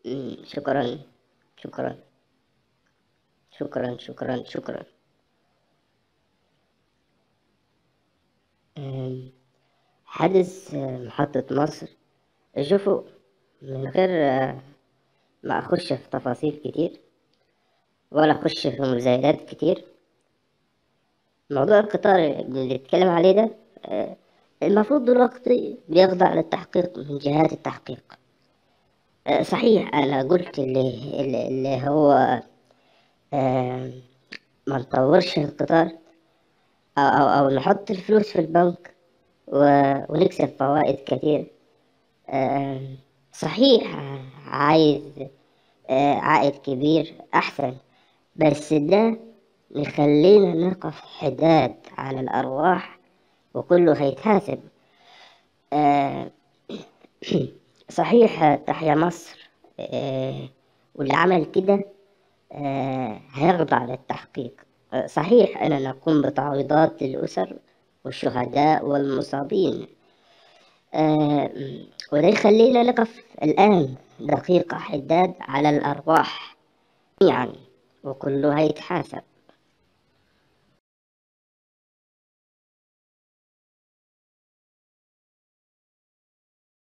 مم، شكرا شكرا شكرا شكرا شكرا أم، حادث آه، محطة مصر شوفوا من غير آه، ما أخش في تفاصيل كتير ولا أخش في مزايدات كتير موضوع القطار اللي بنتكلم عليه ده آه، المفروض دلوقتي بيخضع للتحقيق من جهات التحقيق آه، صحيح أنا قلت اللي, اللي, اللي هو آه، ما نطورش القطار أو, أو, أو نحط الفلوس في البنك و- ونكسب فوائد كتير آه، صحيح عايز آه، عائد كبير أحسن بس ده يخلينا نقف حداد على الأرواح وكله هيتحاسب آه، صحيح تحيا مصر آه، واللي عمل كده آه، هيخضع للتحقيق آه، صحيح أننا نقوم بتعويضات للأسر والشهداء والمصابين آه، وده يخلينا نقف الآن دقيقة حداد على الأرواح يعني وكله هيتحاسب